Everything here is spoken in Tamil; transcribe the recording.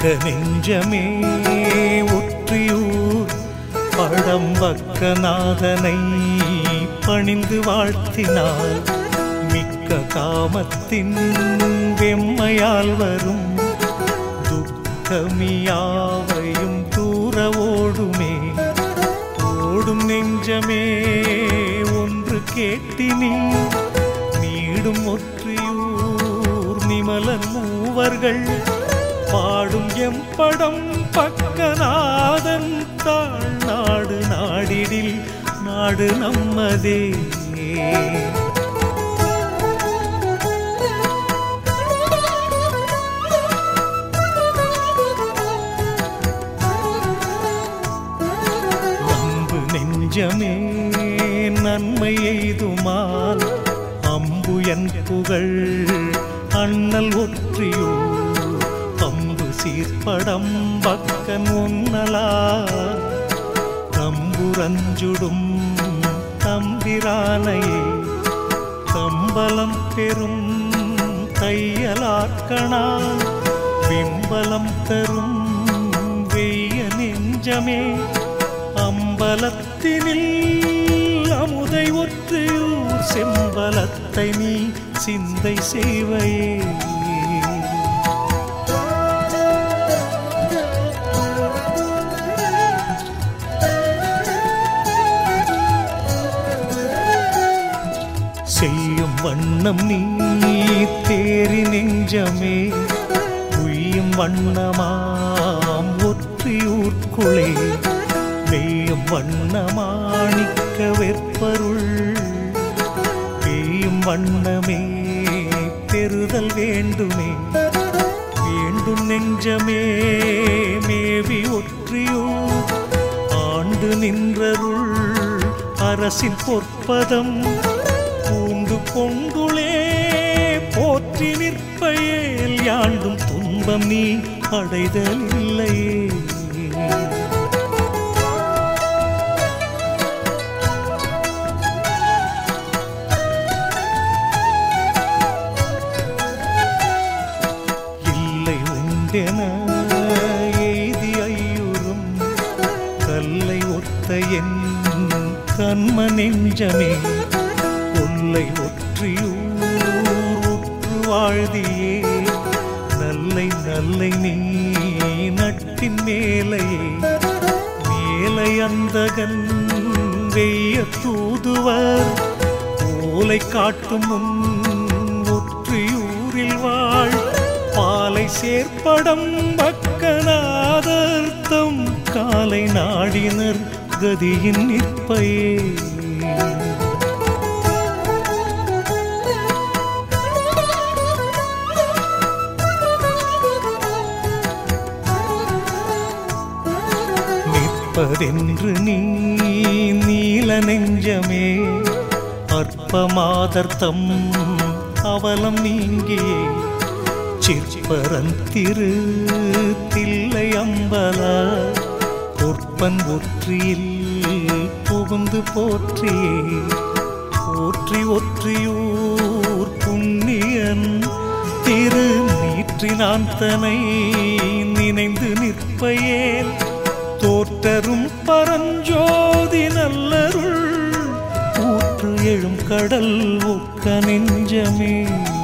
நெஞ்சமே ஒற்றியூர் பழம்பக்கநாதனை பணிந்து வாழ்த்தினார் மிக்க காமத்தின் வெம்மையால் வரும் துக்கமியாவையும் தூர ஓடுமே ஓடும் நெஞ்சமே ஒன்று கேட்டினி நீடும் ஒற்றியூர் நிமலன் மூவர்கள் பாடும் எம்படம் பக்கநாதன் தாழ் நாடு நாடிடில் நாடு நம்மதே அம்பு நெஞ்சமே நன்மை எய்துமால் அம்பு என் புகழ் அண்ணல் ஒற்றியோ அம்பு சீர்படம் பக்கன் ஒன்னலா தம்புரஞ்சுடும் தம்பிரானையே கம்பலம் பெரும் தையலாக்கணால் பிம்பலம் தரும் வெய்ய நெஞ்சமே அம்பலத்தினில் அமுதை ஒற்றியூர் செம்பலத்தை நீ சிந்தை செய்வையே செய்யும் வண்ணம் நீ தேறி நெஞ்சமே உய்யும் வண்ணமாம் ஒற்றியூர்க்குளே வெய்யும் வண்ணமாணிக்க வெற்பருள் பெய்யும் வண்ணமே பெறுதல் வேண்டுமே வேண்டும் நெஞ்சமே மேவி ஒற்றியூர் ஆண்டு நின்றருள் அரசின் பொற்பதம் பூண்டு கொண்டுளே போற்றி நிற்பயேல் யாண்டும் துன்பம் நீ அடைதல் இல்லையே இல்லை உண்டென எய்தி ஐயுறும் கல்லை ஒத்த என் கண்ம நெஞ்சமே கொல்லை ஒற்றியூர் உற்று வாழ்தியே நல்லை நல்லை நீ நட்டின் மேலையே மேலை அந்தகன் வெய்ய தூதுவர் ஓலை காட்டும் முன் ஒற்றியூரில் வாழ் பாலை சேர்ப்படம் பக்கநாதர்த்தம் காலை நாடினர் கதியின் நிற்பையே நிற்பதென்று நீ நீல நெஞ்சமே அற்பமாதர்த்தம் அவலம் நீங்கியே சிற்பரன் திரு தில்லை அம்பல பொற்பன் ஒற்றியில் புகுந்து போற்றியே போற்றி ஒற்றியூர் புண்ணியன் திரு நீற்றினான் தனை நினைந்து நிற்பயேல் தோற்றரும் பரஞ்சோதி நல்லருள் ஊற்று எழும் கடல் ஒக்க நெஞ்சமே